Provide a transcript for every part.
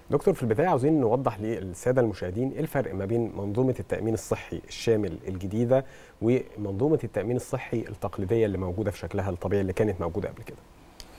دكتور في البدايه عاوزين نوضح للساده المشاهدين ايه الفرق ما بين منظومه التامين الصحي الشامل الجديده ومنظومه التامين الصحي التقليديه اللي موجوده في شكلها الطبيعي اللي كانت موجوده قبل كده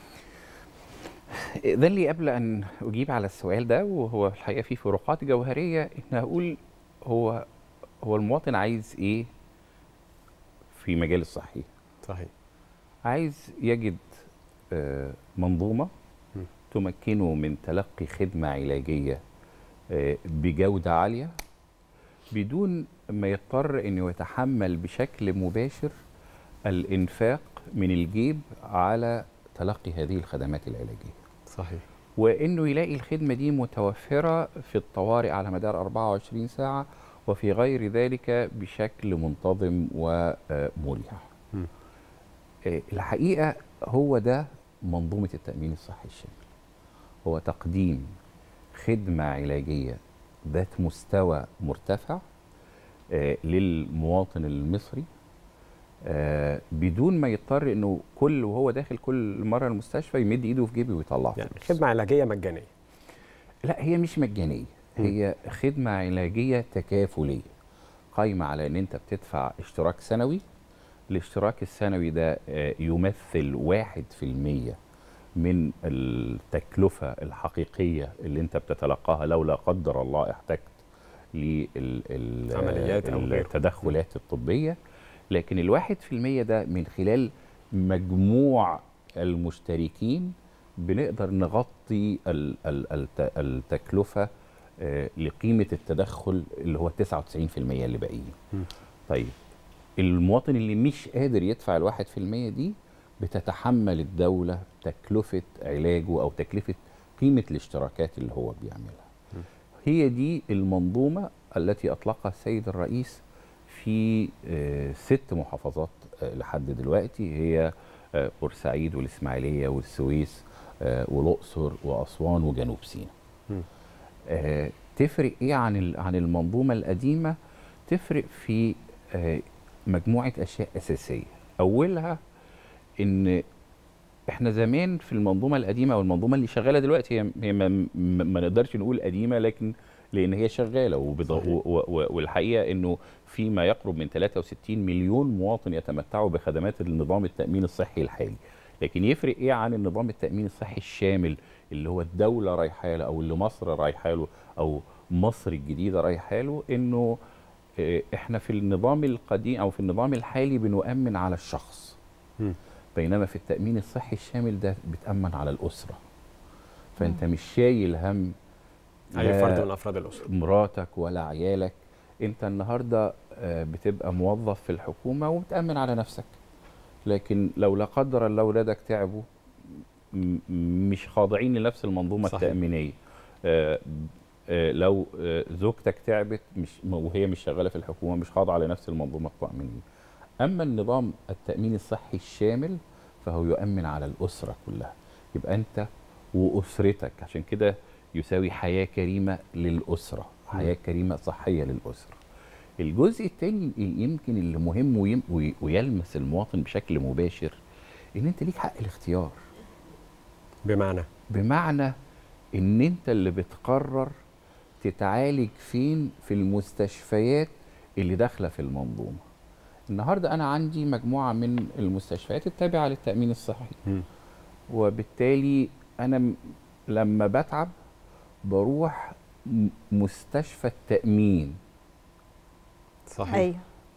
ده اللي قبل ان اجيب على السؤال ده وهو الحقيقه في فروقات جوهريه ان هقول هو هو المواطن عايز ايه في مجال الصحي صحيح عايز يجد آه، منظومه م. تمكنه من تلقي خدمه علاجيه آه، بجوده عاليه بدون ما يضطر انه يتحمل بشكل مباشر الانفاق من الجيب على تلقي هذه الخدمات العلاجيه صحيح وانه يلاقي الخدمه دي متوفره في الطوارئ على مدار 24 ساعه وفي غير ذلك بشكل منتظم ومريح. مم. آه، الحقيقه هو ده منظومه التامين الصحي الشامل. هو تقديم خدمه علاجيه ذات مستوى مرتفع آه، للمواطن المصري آه، بدون ما يضطر انه كل وهو داخل كل مره المستشفى يمد ايده في جيبه ويطلع يعني فلوس. خدمه علاجيه مجانيه لا هي مش مجانيه مم. هي خدمه علاجيه تكافليه قايمه على ان انت بتدفع اشتراك سنوي الاشتراك السنوي ده آه، يمثل واحد في المية من التكلفة الحقيقية اللي انت بتتلقاها لو لا قدر الله احتجت عمليات أو غيره. للتدخلات الطبية لكن الواحد في المية ده من خلال مجموع المشتركين بنقدر نغطي ال- ال- الت- التكلفة آه، لقيمة التدخل اللي هو 99% اللي باقيين مم. طيب المواطن اللي مش قادر يدفع الواحد في المية دي بتتحمل الدولة تكلفة علاجه أو تكلفة قيمة الاشتراكات اللي هو بيعملها م. هي دي المنظومة التي أطلقها السيد الرئيس في آه، ست محافظات آه، لحد دلوقتي هي آه، بورسعيد والإسماعيلية والسويس آه، والأقصر وأسوان وجنوب سيناء م. آه، تفرق ايه عن ال- عن المنظومه القديمه تفرق في آه، مجموعه اشياء اساسيه اولها ان احنا زمان في المنظومه القديمه او المنظومه اللي شغاله دلوقتي هي هي ما, ما ما نقدرش نقول قديمه لكن لان هي شغاله وبض... صحيح. و... و... والحقيقه انه في ما يقرب من 63 مليون مواطن يتمتعوا بخدمات النظام التامين الصحي الحالي لكن يفرق ايه عن النظام التامين الصحي الشامل اللي هو الدوله رايحه له او اللي مصر رايحه له او مصر الجديده رايحه له انه آه، احنا في النظام القديم او في النظام الحالي بنؤمن على الشخص مم. بينما في التامين الصحي الشامل ده بتامن على الاسره فانت مش شايل هم اي لا فرد من افراد الاسره مراتك ولا عيالك انت النهارده آه، بتبقى موظف في الحكومه وبتامن على نفسك لكن لو لا قدر الله اولادك تعبوا م- مش خاضعين لنفس المنظومه صحيح. التامينيه آه، آه، لو آه، زوجتك تعبت مش وهي مش شغاله في الحكومه مش خاضعه لنفس المنظومه التامينيه اما النظام التامين الصحي الشامل فهو يؤمن على الاسره كلها يبقى انت واسرتك عشان كده يساوي حياه كريمه للاسره حياه كريمه صحيه للاسره الجزء الثاني يمكن اللي مهم ويم- وي- ويلمس المواطن بشكل مباشر ان انت ليك حق الاختيار بمعنى بمعنى ان انت اللي بتقرر تتعالج فين في المستشفيات اللي داخله في المنظومه النهارده انا عندي مجموعه من المستشفيات التابعه للتامين الصحي مم. وبالتالي انا م- لما بتعب بروح م- مستشفى التامين صحيح ايوه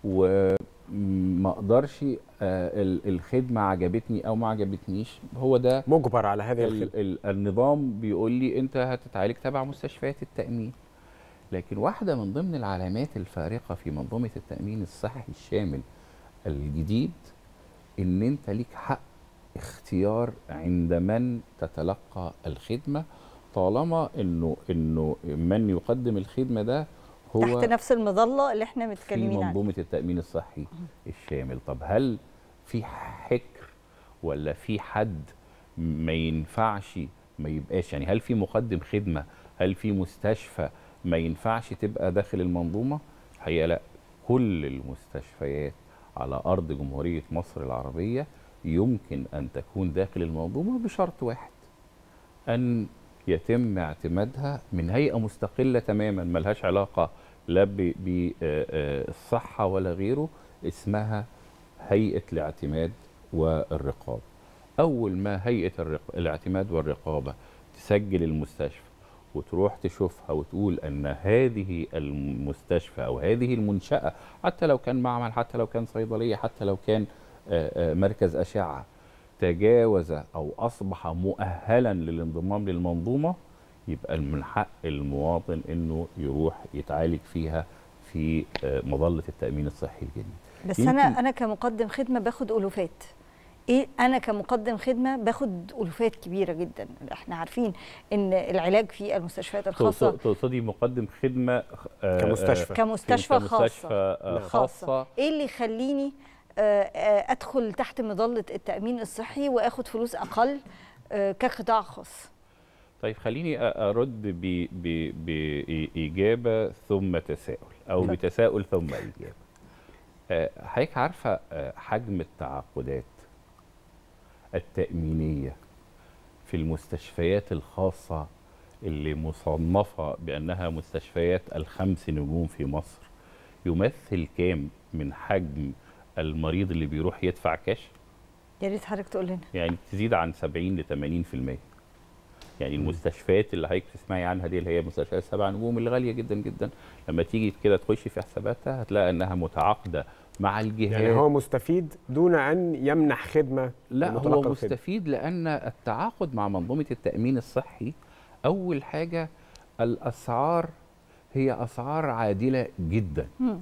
وما اقدرش آه، ال- الخدمه عجبتني او ما عجبتنيش هو ده مجبر على هذه ال الخدمه ال النظام بيقول لي انت هتتعالج تبع مستشفيات التامين لكن واحده من ضمن العلامات الفارقه في منظومه التامين الصحي الشامل الجديد ان انت ليك حق اختيار عند من تتلقى الخدمه طالما انه انه من يقدم الخدمه ده هو تحت نفس المظله اللي احنا في متكلمين عنها منظومه التامين الصحي الشامل طب هل في حكر ولا في حد ما ينفعش ما يبقاش يعني هل في مقدم خدمه هل في مستشفى ما ينفعش تبقى داخل المنظومه الحقيقه لا كل المستشفيات على ارض جمهوريه مصر العربيه يمكن ان تكون داخل المنظومه بشرط واحد ان يتم اعتمادها من هيئه مستقله تماما ملهاش علاقه لا بالصحه ولا غيره اسمها هيئه الاعتماد والرقابه اول ما هيئه الرق... الاعتماد والرقابه تسجل المستشفى وتروح تشوفها وتقول ان هذه المستشفى او هذه المنشاه حتى لو كان معمل حتى لو كان صيدليه حتى لو كان آه، آه، مركز اشعه تجاوز او اصبح مؤهلا للانضمام للمنظومه يبقى من حق المواطن انه يروح يتعالج فيها في آه، مظله التامين الصحي الجديد بس يمكن- انا انا كمقدم خدمه باخد الوفات ايه انا كمقدم خدمه باخد الوفات كبيره جدا احنا عارفين ان العلاج في المستشفيات الخاصه تقصد- تقصدي مقدم خدمه آه، كمستشفى. آه، كمستشفى كمستشفى خاصة. آه، نعم. خاصه ايه اللي يخليني آه، آه، ادخل تحت مظله التامين الصحي واخد فلوس اقل آه، كقطاع خاص طيب خليني أ- ارد ب- ب- باجابه ثم تساؤل او نعم. بتساؤل ثم اجابه آه، حضرتك عارفه آه، حجم التعاقدات التامينيه في المستشفيات الخاصه اللي مصنفه بانها مستشفيات الخمس نجوم في مصر يمثل كام من حجم المريض اللي بيروح يدفع كاش يا ريت حضرتك تقول لنا يعني تزيد عن 70 ل 80% يعني المستشفيات اللي حضرتك تسمعي عنها دي اللي هي مستشفيات سبع نجوم اللي غاليه جدا جدا لما تيجي كده تخشي في حساباتها هتلاقي انها متعاقده مع الجهات يعني هو مستفيد دون ان يمنح خدمه لا لمتلقي هو الخدمة. مستفيد لان التعاقد مع منظومه التامين الصحي اول حاجه الاسعار هي اسعار عادله جدا مم.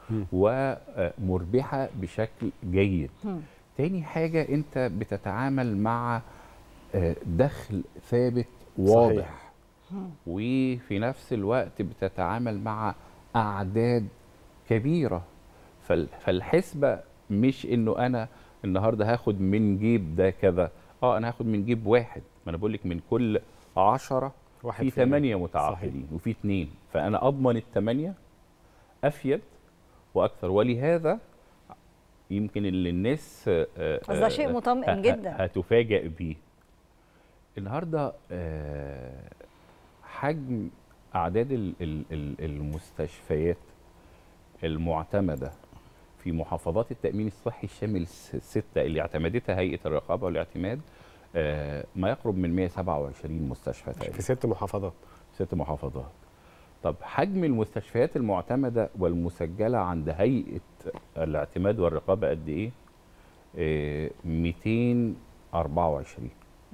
ومربحه بشكل جيد مم. تاني حاجة أنت بتتعامل مع آه، دخل ثابت واضح وفي نفس الوقت بتتعامل مع أعداد كبيرة فال- فالحسبة مش إنه أنا النهاردة هاخد من جيب ده كذا اه أنا هاخد من جيب واحد ما أنا بقول لك من كل عشرة واحد في في المية. ثمانية متعاقدين وفي اثنين فأنا أضمن الثمانية أفيد وأكثر ولهذا يمكن اللي الناس آه، آه، بس ده شيء آه، مطمئن ه- ه- جدا. هتفاجئ بيه النهارده آه، حجم اعداد ال- ال- ال- المستشفيات المعتمده في محافظات التامين الصحي الشامل الس- السته اللي اعتمدتها هيئه الرقابه والاعتماد آه، ما يقرب من 127 مستشفى تقريبا في ست محافظات ست محافظات طب حجم المستشفيات المعتمدة والمسجلة عند هيئة الاعتماد والرقابة قد إيه؟ آه، 224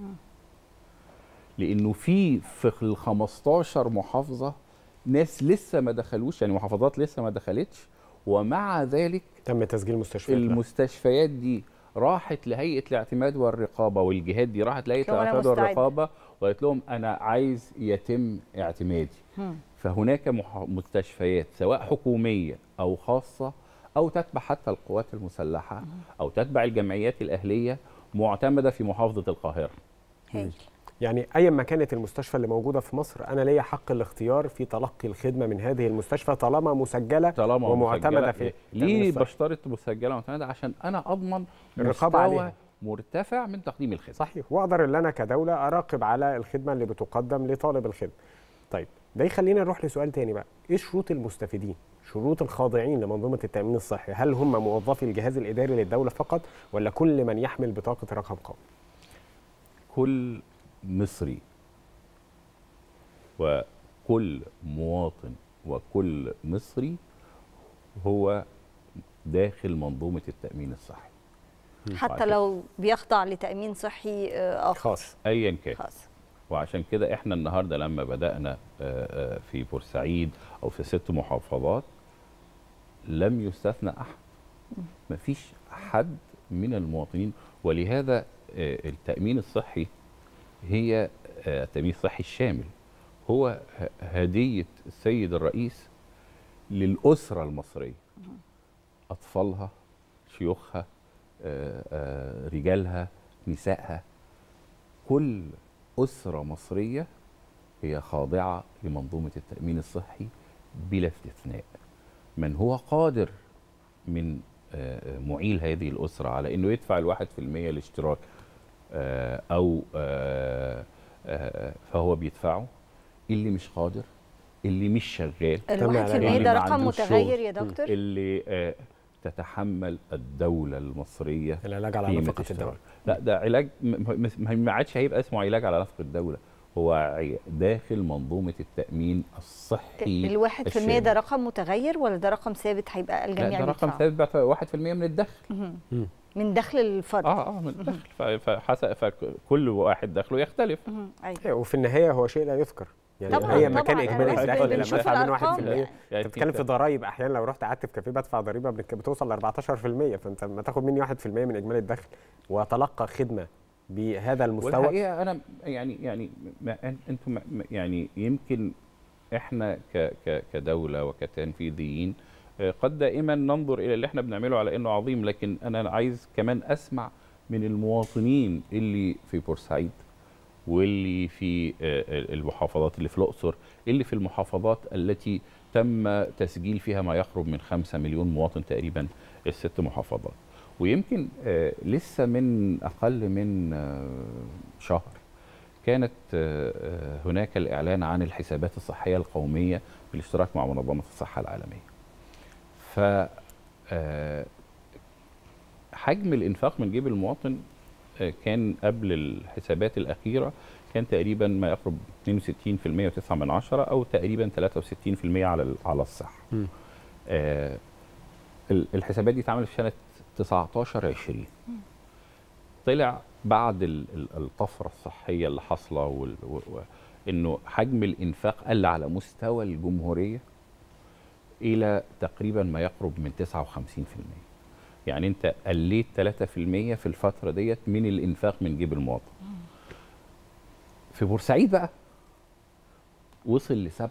لأنه في في ال 15 محافظة ناس لسه ما دخلوش يعني محافظات لسه ما دخلتش ومع ذلك تم تسجيل مستشفيات لها. المستشفيات دي راحت لهيئه الاعتماد والرقابه والجهات دي راحت لهيئه لو أنا الاعتماد مستعد. والرقابه وقالت لهم انا عايز يتم اعتمادي مم. فهناك مح- مستشفيات سواء حكوميه او خاصه او تتبع حتى القوات المسلحه او تتبع الجمعيات الاهليه معتمده في محافظه القاهره هايل يعني ايا ما كانت المستشفى اللي موجوده في مصر انا ليا حق الاختيار في تلقي الخدمه من هذه المستشفى طالما مسجله طالما ومعتمده مسجلة- في ليه التأمين الصحي. بشترط مسجله ومعتمده عشان انا اضمن الرقابة مستوى عليها. مرتفع من تقديم الخدمه صحيح واقدر ان انا كدوله اراقب على الخدمه اللي بتقدم لطالب الخدمه طيب ده يخلينا نروح لسؤال تاني بقى ايه شروط المستفيدين شروط الخاضعين لمنظومه التامين الصحي هل هم موظفي الجهاز الاداري للدوله فقط ولا كل من يحمل بطاقه رقم قومي كل مصري وكل مواطن وكل مصري هو داخل منظومة التأمين الصحي حتى وعشان- لو بيخضع لتامين صحي آه، اخر خاص أيا كان خاص وعشان كده احنا النهاردة لما بدأنا آه، آه، في بورسعيد أو في ست محافظات لم يستثنى أحد مفيش حد من المواطنين ولهذا آه، التأمين الصحي هي آه، التأمين الصحي الشامل هو ه- هدية السيد الرئيس للأسرة المصرية أطفالها شيوخها آه، آه، رجالها نسائها كل أسرة مصرية هي خاضعة لمنظومة التأمين الصحي بلا استثناء من هو قادر من آه، معيل هذه الأسرة على أنه يدفع الواحد في المية الاشتراك آه، أو آه، آه، فهو بيدفعه اللي مش قادر اللي مش شغال الواحد في المية اللي ده ما رقم عندوش متغير شغل. يا دكتور اللي آه، تتحمل الدولة المصرية العلاج على قيمة نفقه الشغل. الدوله لا ده علاج م- م- م- ما عادش هيبقى اسمه علاج على نفقة الدولة هو عي- داخل منظومة التأمين الصحي الواحد في المية الشامل. ده رقم متغير ولا ده رقم ثابت هيبقى لا الجميع ده رقم بيدفعه؟ ثابت بقى 1% من الدخل مهم. من دخل الفرد اه اه من الدخل ف- فحسب فكل واحد دخله يختلف مهم. ايوه إيه، وفي النهايه هو شيء لا يذكر يعني طبعاً، اي مكان طبعاً. اجمالي أنا الدخل بس لما بنشوف ادفع منه الأرقام 1% يعني. انت بتتكلم في ضرايب احيانا لو رحت قعدت في كافيه بدفع ضريبه بنك- بتوصل ل 14% فانت لما تاخد مني 1% من اجمالي الدخل واتلقى خدمه بهذا المستوى والحقيقه انا يعني يعني ما أن- انتم ما- ما- يعني يمكن احنا ك ك كدوله وكتنفيذيين آه، قد دائما ننظر الى اللي احنا بنعمله على انه عظيم لكن انا عايز كمان اسمع من المواطنين اللي في بورسعيد واللي في آه، المحافظات اللي في الاقصر اللي في المحافظات التي تم تسجيل فيها ما يقرب من خمسة مليون مواطن تقريبا الست محافظات ويمكن آه، لسه من اقل من آه، شهر كانت آه، آه، هناك الاعلان عن الحسابات الصحيه القوميه بالاشتراك مع منظمه الصحه العالميه ف آه، حجم الانفاق من جيب المواطن آه، كان قبل الحسابات الاخيره كان تقريبا ما يقرب 62% و9 من عشرة او تقريبا 63% على ال- على الصحه مم. آه، ال- الحسابات دي اتعملت في سنه 19 20 طلع بعد ال- ال- الطفره الصحيه اللي حاصله وال- و- و- انه حجم الانفاق قل على مستوى الجمهوريه الى تقريبا ما يقرب من 59% يعني انت قليت 3% في الفتره ديت من الانفاق من جيب المواطن في بورسعيد بقى وصل ل 47%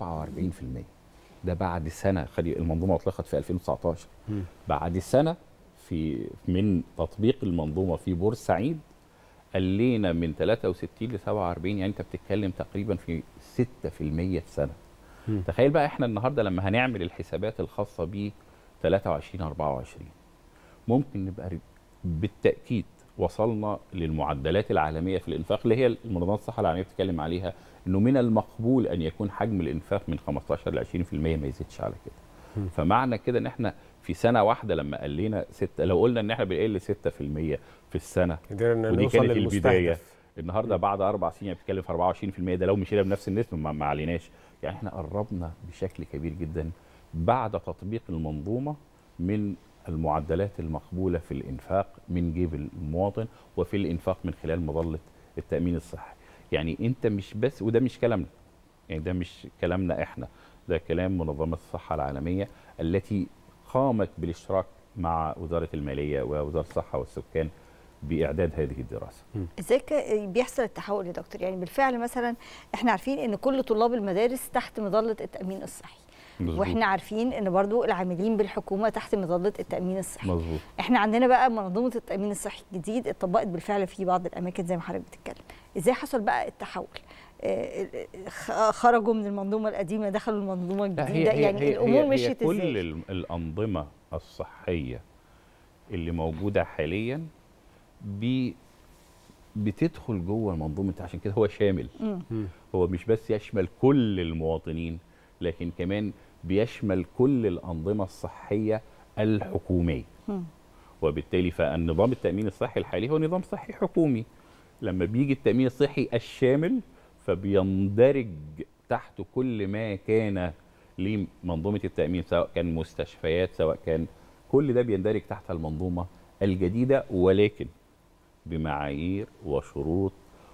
ده بعد سنه خلي المنظومه اطلقت في 2019 مم. بعد بعد سنه في من تطبيق المنظومه في بورسعيد قلينا من 63 ل 47 يعني انت بتتكلم تقريبا في 6% في سنه مم. تخيل بقى احنا النهارده لما هنعمل الحسابات الخاصه ب 23 24 ممكن نبقى ر- بالتاكيد وصلنا للمعدلات العالميه في الانفاق اللي هي المنظمه الصحه العالميه بتتكلم عليها انه من المقبول ان يكون حجم الانفاق من 15 ل 20% ما يزيدش على كده مم. فمعنى كده ان احنا في سنه واحده لما قلينا ستة لو قلنا ان احنا بنقل 6% في السنه قدرنا ودي نوصل كانت البداية. للمستهدف النهارده بعد اربع سنين بتتكلم في 24% ده لو مشينا بنفس النسبه ما ما عليناش يعني احنا قربنا بشكل كبير جدا بعد تطبيق المنظومه من المعدلات المقبوله في الانفاق من جيب المواطن وفي الانفاق من خلال مظله التامين الصحي يعني انت مش بس وده مش كلامنا يعني ده مش كلامنا احنا ده كلام منظمه الصحه العالميه التي قامت بالاشتراك مع وزاره الماليه ووزاره الصحه والسكان باعداد هذه الدراسه ازاي ك- بيحصل التحول يا دكتور يعني بالفعل مثلا احنا عارفين ان كل طلاب المدارس تحت مظله التامين الصحي مظبوط. واحنا عارفين ان برضو العاملين بالحكومه تحت مظله التامين الصحي مظبوط احنا عندنا بقى منظومه التامين الصحي الجديد اتطبقت بالفعل في بعض الاماكن زي ما حضرتك بتتكلم ازاي حصل بقى التحول آه، خ- خرجوا من المنظومه القديمه دخلوا المنظومه لا الجديده يعني الامور هي مشيت كل ازاي ال- الأنظمة الصحية اللي موجودة حاليا بي بتدخل جوه منظومة عشان كده هو شامل مم. هو مش بس يشمل كل المواطنين لكن كمان بيشمل كل الأنظمة الصحية الحكومية مم. وبالتالي فالنظام التأمين الصحي الحالي هو نظام صحي حكومي لما بيجي التأمين الصحي الشامل فبيندرج تحت كل ما كان لمنظومة التأمين سواء كان مستشفيات سواء كان كل ده بيندرج تحت المنظومة الجديدة ولكن بمعايير وشروط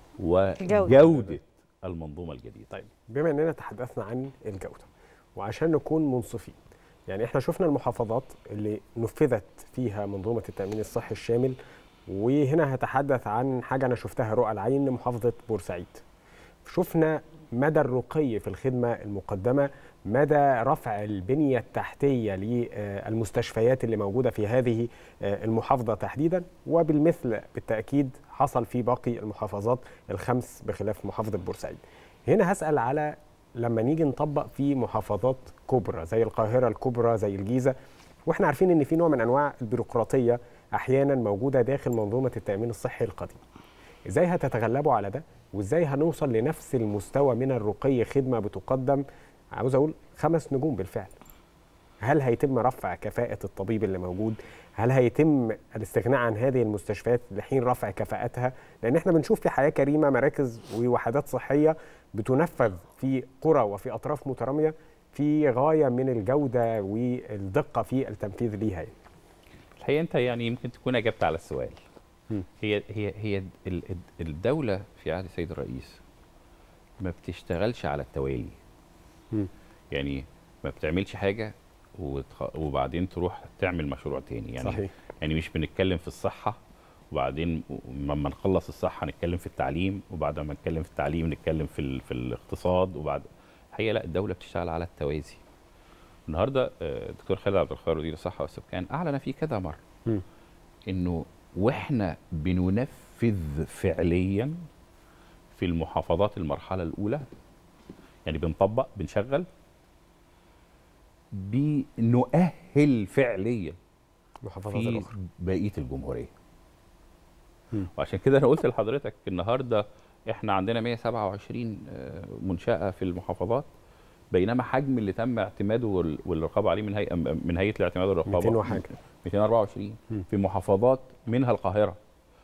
وجودة المنظومة الجديدة طيب بما اننا تحدثنا عن الجوده وعشان نكون منصفين يعني احنا شفنا المحافظات اللي نفذت فيها منظومه التامين الصحي الشامل وهنا هتحدث عن حاجه انا شفتها رؤى العين محافظه بورسعيد شفنا مدى الرقي في الخدمه المقدمه مدى رفع البنيه التحتيه للمستشفيات اللي موجوده في هذه آه، المحافظه تحديدا وبالمثل بالتاكيد حصل في باقي المحافظات الخمس بخلاف محافظه بورسعيد. هنا هسال على لما نيجي نطبق في محافظات كبرى زي القاهره الكبرى زي الجيزه واحنا عارفين ان في نوع من انواع البيروقراطيه احيانا موجوده داخل منظومه التامين الصحي القديم. ازاي هتتغلبوا على ده وازاي هنوصل لنفس المستوى من الرقي خدمه بتقدم عاوز اقول خمس نجوم بالفعل هل هيتم رفع كفاءة الطبيب اللي موجود؟ هل هيتم الاستغناء عن هذه المستشفيات لحين رفع كفاءتها؟ لأن احنا بنشوف في حياة كريمة مراكز ووحدات صحية بتنفذ في قرى وفي أطراف مترامية في غاية من الجودة والدقة في التنفيذ ليها يعني. الحقيقه انت يعني يمكن تكون اجبت على السؤال مم. هي هي هي ال- ال- الدوله في عهد السيد الرئيس ما بتشتغلش على التوالي مم. يعني ما بتعملش حاجه وتخ... وبعدين تروح تعمل مشروع تاني يعني صحيح يعني مش بنتكلم في الصحه وبعدين لما نخلص الصحه نتكلم في التعليم وبعد ما نتكلم في التعليم نتكلم في ال... في الاقتصاد وبعد الحقيقه لا الدوله بتشتغل على التوازي النهارده آه، الدكتور خالد عبد الخير وزير الصحه والسكان اعلن فيه كذا مره مم. انه واحنا بننفذ فعليا في المحافظات المرحله الاولى يعني بنطبق بنشغل بنؤهل فعليا المحافظات في الأخرى بقيه الجمهوريه مم. وعشان كده انا قلت لحضرتك النهارده احنا عندنا 127 آه، منشاه في المحافظات بينما حجم اللي تم اعتماده وال- والرقابه عليه من هيئه من هيئه الاعتماد والرقابه 200 وحاجة 224 مم. في محافظات منها القاهره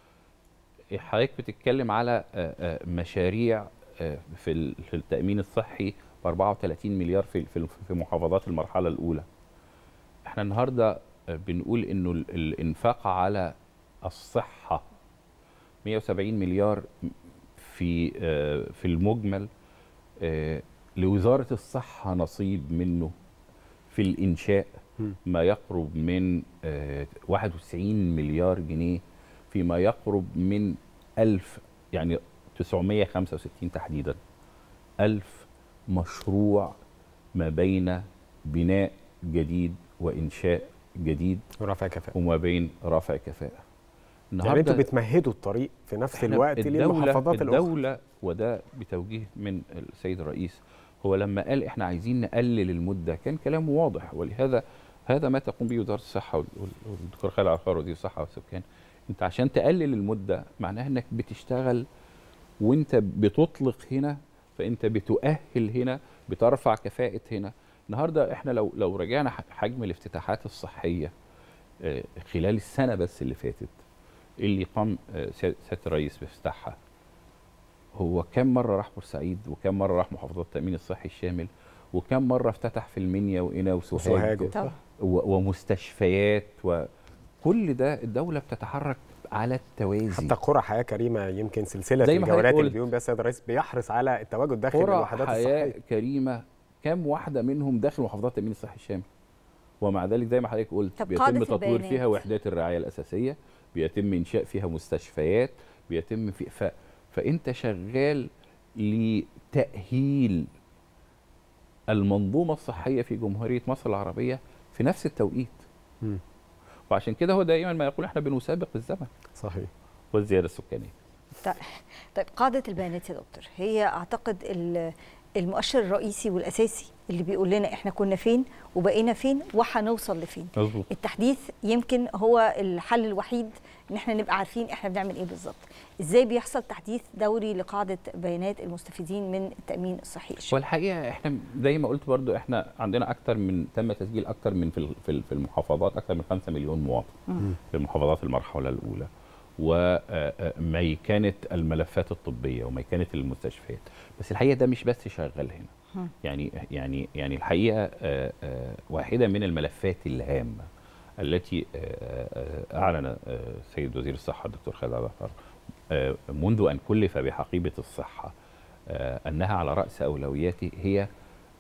حضرتك بتتكلم على آه، آه، مشاريع آه، في ال- في التامين الصحي ب 34 مليار في في في محافظات المرحله الاولى احنا النهارده آه، بنقول انه ال- الانفاق على الصحه 170 مليار في آه، في المجمل آه، لوزاره الصحه نصيب منه في الانشاء مم. ما يقرب من آه، 91 مليار جنيه فيما يقرب من 1000 يعني 965 تحديدا 1000 مشروع ما بين بناء جديد وانشاء جديد ورفع كفاءة وما بين رفع كفاءه يعني انتوا بتمهدوا الطريق في نفس إحنا الوقت للمحافظات الأخرى الدولة وده بتوجيه من السيد الرئيس هو لما قال احنا عايزين نقلل المدة كان كلامه واضح ولهذا هذا ما تقوم به وزارة الصحة وال- وال- والدكتور خالد عفار وزير الصحة والسكان انت عشان تقلل المدة معناها انك بتشتغل وانت بتطلق هنا فانت بتؤهل هنا بترفع كفاءة هنا النهارده احنا لو لو رجعنا ح- حجم الافتتاحات الصحية آه، خلال السنة بس اللي فاتت اللي قام آه، سيادة سيادة الرئيس بافتتاحها هو كم مرة راح بورسعيد وكم مرة راح محافظات التأمين الصحي الشامل وكم مرة افتتح في المنيا وقنا وسوهاج وسوهاج طبعا و- ومستشفيات وكل ده الدولة بتتحرك على التوازي حتى قرى حياه كريمه يمكن سلسله زي ما حضرتك الجولات اللي قلت. بيقوم بها السيد الرئيس بيحرص على التواجد داخل قرى الوحدات حياة الصحيه كريمة كم واحدة منهم داخل محافظات التأمين الصحي الشامل ومع ذلك زي ما حضرتك قلت طب بيتم قاعدة تطوير البيانات. فيها وحدات الرعاية الأساسية بيتم إنشاء فيها مستشفيات بيتم في ف... فأنت شغال لتأهيل المنظومة الصحية في جمهورية مصر العربية في نفس التوقيت مم. وعشان كده هو دائما ما يقول احنا بنسابق الزمن صحيح والزيادة السكانية طيب قاعدة البيانات يا دكتور هي أعتقد ال- المؤشر الرئيسي والأساسي اللي بيقول لنا إحنا كنا فين وبقينا فين وهنوصل لفين مظبوط التحديث يمكن هو الحل الوحيد ان احنا نبقى عارفين احنا بنعمل ايه بالظبط ازاي بيحصل تحديث دوري لقاعده بيانات المستفيدين من التامين الصحي الشامل والحقيقه احنا زي ما قلت برضو احنا عندنا اكتر من تم تسجيل اكتر من في ال- في ال- في المحافظات اكتر من 5 مليون مواطن مم. في المحافظات المرحله الاولى وميكنه الملفات الطبيه وميكنه المستشفيات بس الحقيقه ده مش بس شغال هنا مم. يعني يعني يعني الحقيقه آه، آه، واحده من الملفات الهامه التي آه، آه، اعلن آه، سيد وزير الصحه الدكتور خالد عبد الغفار آه، منذ ان كلف بحقيبه الصحه آه، انها على راس اولوياته هي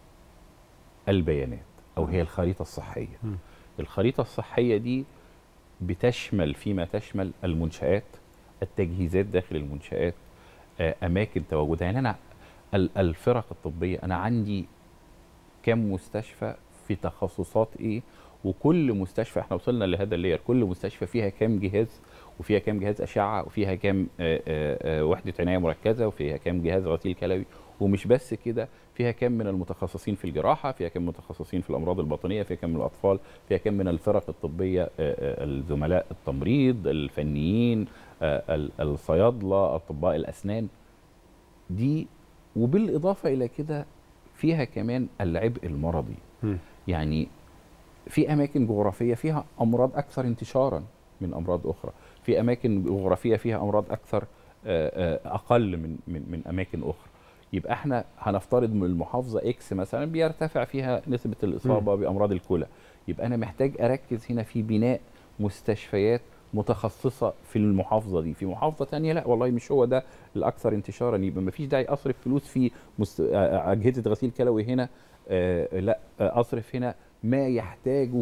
البيانات او هي الخريطه الصحيه مم. الخريطه الصحيه دي بتشمل فيما تشمل المنشآت التجهيزات داخل المنشآت آه، اماكن تواجدها يعني انا ال- الفرق الطبيه انا عندي كم مستشفى في تخصصات ايه وكل مستشفى احنا وصلنا لهذا اللير كل مستشفى فيها كام جهاز وفيها كام جهاز اشعه وفيها كام آه، آه، آه، وحده عنايه مركزه وفيها كام جهاز غسيل كلوي ومش بس كده فيها كم من المتخصصين في الجراحه فيها كم متخصصين في الامراض الباطنيه فيها كم من الاطفال فيها كم من الفرق الطبيه آه، آه، الزملاء التمريض الفنيين آه، ال- الصيادله اطباء الاسنان دي وبالاضافه الى كده فيها كمان العبء المرضي مم. يعني في اماكن جغرافيه فيها امراض اكثر انتشارا من امراض اخرى في اماكن جغرافيه فيها امراض اكثر آه، آه، اقل من من من اماكن اخرى يبقى احنا هنفترض من المحافظه اكس مثلا بيرتفع فيها نسبه الاصابه بامراض الكلى يبقى انا محتاج اركز هنا في بناء مستشفيات متخصصه في المحافظه دي في محافظه تانية لا والله مش هو ده الاكثر انتشارا يبقى ما فيش داعي اصرف فلوس في مست... آه، اجهزه غسيل كلوي هنا آه لا آه، اصرف هنا ما يحتاجه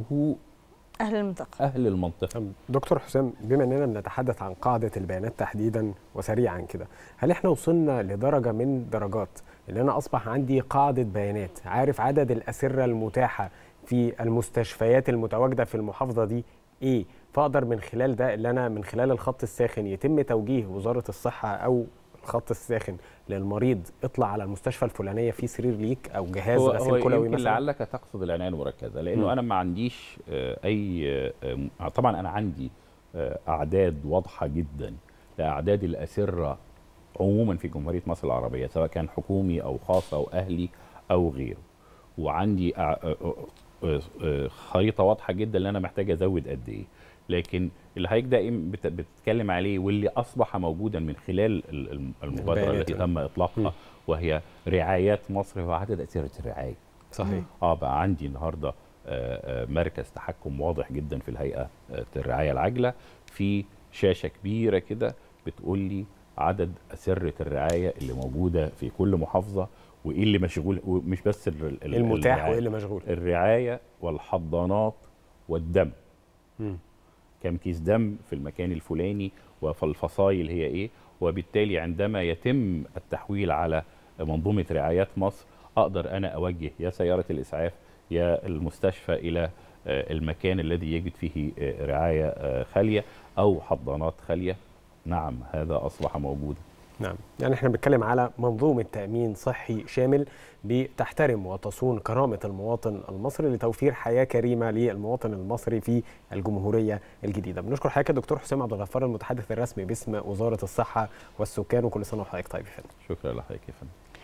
اهل المنطقه اهل المنطقه طب دكتور حسام بما اننا بنتحدث عن قاعده البيانات تحديدا وسريعا كده هل احنا وصلنا لدرجه من درجات ان انا اصبح عندي قاعده بيانات عارف عدد الاسره المتاحه في المستشفيات المتواجده في المحافظه دي ايه فاقدر من خلال ده اللي انا من خلال الخط الساخن يتم توجيه وزاره الصحه او الخط الساخن للمريض اطلع على المستشفى الفلانيه في سرير ليك او جهاز هو, هو غسيل كلوي يمكن مثلا لعلك تقصد العنايه المركزه لانه مم. انا ما عنديش آه، اي آه، آه، طبعا انا عندي آه، اعداد واضحه جدا لاعداد الاسره عموما في جمهوريه مصر العربيه سواء كان حكومي او خاص او اهلي او غيره وعندي أع- آه، آه، آه، آه، خريطه واضحه جدا اللي انا محتاج ازود قد ايه لكن اللي حضرتك دائما بت- بتتكلم عليه واللي اصبح موجودا من خلال ال- الم- المبادره البيانات التي يعني. تم مم. اطلاقها وهي رعايات مصر هو عدد اسره الرعايه صحيح اه بقى عندي النهارده آه، آه، مركز تحكم واضح جدا في الهيئه آه، الرعايه العاجله في شاشه كبيره كده بتقول لي عدد اسره الرعايه اللي موجوده في كل محافظه وايه اللي مشغول ومش بس ال- ال- المتاح الرعاية. وايه اللي مشغول الرعايه والحضانات والدم مم. كم كيس دم في المكان الفلاني والفصائل هي ايه وبالتالي عندما يتم التحويل على منظومه رعايات مصر اقدر انا اوجه يا سياره الاسعاف يا المستشفى الى آه، المكان الذي يجد فيه آه، رعايه آه، خاليه او حضانات خاليه نعم هذا اصبح موجودا نعم يعني احنا بنتكلم على منظومة تأمين صحي شامل بتحترم وتصون كرامة المواطن المصري لتوفير حياة كريمة للمواطن المصري في الجمهورية الجديدة بنشكر حضرتك يا دكتور حسام عبد الغفار المتحدث الرسمي باسم وزارة الصحة والسكان وكل سنة وحضرتك طيب يا فندم شكرا لحضرتك يا فندم